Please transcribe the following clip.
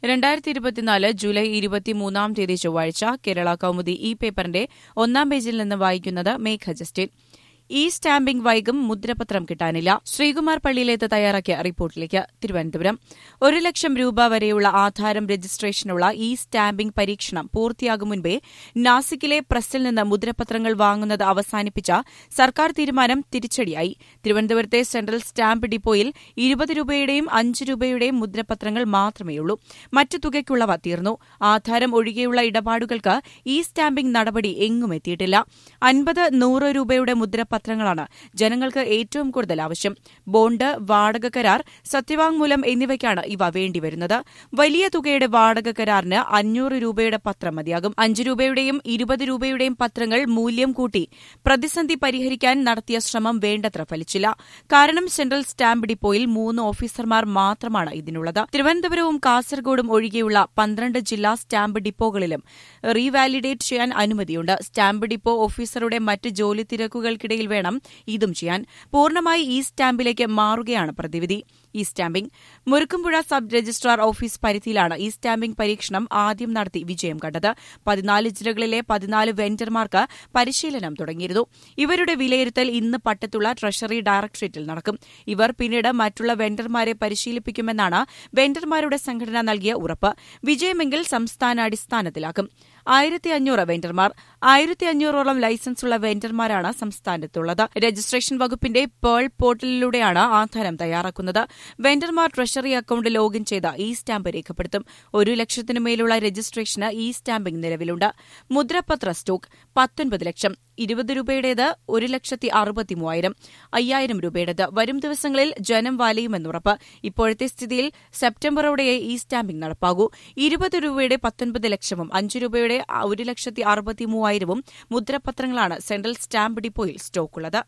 രണ്ടായിരത്തി ഇരുപത്തിനാല് ജൂലൈ ഇരുപത്തിമൂന്നാം തീയതി ചൊവ്വാഴ്ച കേരള കൌമുദി ഇ പേപ്പറിന്റെ ഒന്നാം പേജിൽ നിന്ന് വായിക്കുന്നത് മേഘ ജസ്റ്റിൻ ഇ സ്റ്റാമ്പിംഗ് വൈകും മുദ്രപത്രം കിട്ടാനില്ല ശ്രീകുമാർ പള്ളിയിലേത്ത് തയ്യാറാക്കിയ റിപ്പോർട്ടിലേക്ക് തിരുവനന്തപുരം ഒരു ലക്ഷം രൂപ വരെയുള്ള ആധാരം രജിസ്ട്രേഷനുള്ള ഇ സ്റ്റാമ്പിംഗ് പരീക്ഷണം പൂർത്തിയാകും മുൻപേ നാസിക്കിലെ പ്രസിൽ നിന്ന് മുദ്രപത്രങ്ങൾ വാങ്ങുന്നത് അവസാനിപ്പിച്ച സർക്കാർ തീരുമാനം തിരിച്ചടിയായി തിരുവനന്തപുരത്തെ സെൻട്രൽ സ്റ്റാമ്പ് ഡിപ്പോയിൽ ഇരുപത് രൂപയുടെയും അഞ്ച് രൂപയുടെയും മുദ്രപത്രങ്ങൾ മാത്രമേയുള്ളൂ മറ്റു തുകയ്ക്കുള്ളവ തീർന്നു ആധാരം ഒഴികെയുള്ള ഇടപാടുകൾക്ക് ഇ സ്റ്റാമ്പിംഗ് നടപടി എങ്ങും എത്തിയിട്ടില്ല അൻപത് നൂറ് രൂപയുടെ മുദ്രപത്രങ്ങളാണ് ജനങ്ങൾക്ക് ഏറ്റവും കൂടുതൽ ആവശ്യം ബോണ്ട് വാടക കരാർ സത്യവാങ്മൂലം എന്നിവയ്ക്കാണ് ഇവ വേണ്ടിവരുന്നത് വലിയ തുകയുടെ വാടക കരാറിന് അഞ്ഞൂറ് രൂപയുടെ പത്രം മതിയാകും അഞ്ച് രൂപയുടെയും ഇരുപത് രൂപയുടെയും പത്രങ്ങൾ മൂല്യം കൂട്ടി പ്രതിസന്ധി പരിഹരിക്കാൻ നടത്തിയ ശ്രമം വേണ്ടത്ര ഫലിച്ചില്ല കാരണം സെൻട്രൽ സ്റ്റാമ്പ് ഡിപ്പോയിൽ മൂന്ന് ഓഫീസർമാർ മാത്രമാണ് ഇതിനുള്ളത് തിരുവനന്തപുരവും കാസർഗോഡും ഒഴികെയുള്ള പന്ത്രണ്ട് ജില്ലാ സ്റ്റാമ്പ് ഡിപ്പോകളിലും റീവാലിഡേറ്റ് ചെയ്യാൻ അനുമതിയുണ്ട് സ്റ്റാമ്പ് ഡിപ്പോ ഓഫീസറുടെ മറ്റ് ജോലി തിരക്കുകൾക്കിടയിൽ വേണം ഇതും ചെയ്യാൻ പൂർണ്ണമായി ഈ സ്റ്റാമ്പിലേക്ക് മാറുകയാണ് പ്രതിവിധി ഈ stamping Murukkumpuzha sub registrar office പരിധിയിലാണ് ഈ സ്റ്റാമ്പിംഗ് പരീക്ഷണം ആദ്യം നടത്തി വിജയം കണ്ടത് പതിനാല് ജില്ലകളിലെ പതിനാല് വെണ്ടർമാർക്ക് പരിശീലനം തുടങ്ങിയിരുന്നു ഇവരുടെ വിലയിരുത്തൽ ഇന്ന് പട്ടത്തുള്ള ട്രഷറി ഡയറക്ടറേറ്റിൽ നടക്കും ഇവർ പിന്നീട് മറ്റുള്ള വെണ്ടർമാരെ പരിശീലിപ്പിക്കുമെന്നാണ് വെണ്ടർമാരുടെ സംഘടന നൽകിയ ഉറപ്പ് വിജയമെങ്കിൽ സംസ്ഥാനാടിസ്ഥാനത്തിലാക്കും ആയിരത്തി അഞ്ഞൂറ് വെണ്ടർമാർ ആയിരത്തി അഞ്ഞൂറോളം ലൈസൻസുള്ള വെണ്ടർമാരാണ് സംസ്ഥാനത്തുള്ളത് രജിസ്ട്രേഷൻ വകുപ്പിന്റെ പേൾ പോർട്ടലിലൂടെയാണ് ആധാരം തയ്യാറാക്കുന്നത് വെണ്ടർമാർ ട്രഷറി അക്കൌണ്ട് ലോഗിൻ ചെയ്ത് ഇ സ്റ്റാമ്പ് രേഖപ്പെടുത്തും ഒരു ലക്ഷത്തിനു മേലുള്ള രജിസ്ട്രേഷന് ഇ സ്റ്റാമ്പിംഗ് നിലവിലുണ്ട് മുദ്രപത്ര സ്റ്റോക്ക് പത്തൊൻപത് ലക്ഷം ഇരുപത് രൂപയുടേത് ഒരു ലക്ഷത്തി അറുപത്തി മൂവായിരം അയ്യായിരം രൂപയുടേത് വരും ദിവസങ്ങളിൽ ജനം വാലയുമെന്നുറപ്പ് ഇപ്പോഴത്തെ സ്ഥിതിയിൽ സെപ്റ്റംബറോടെയേ ഈ സ്റ്റാമ്പിംഗ് നടപ്പാകൂ ഇരുപത് രൂപയുടെ പത്തൊൻപത് ലക്ഷവും അഞ്ച് രൂപയുടെ ഒരു ലക്ഷത്തി അറുപത്തി മൂവായിരവും മുദ്രപത്രങ്ങളാണ് സെൻട്രൽ സ്റ്റാമ്പ് ഡിപ്പോയിൽ സ്റ്റോക്കുള്ളത്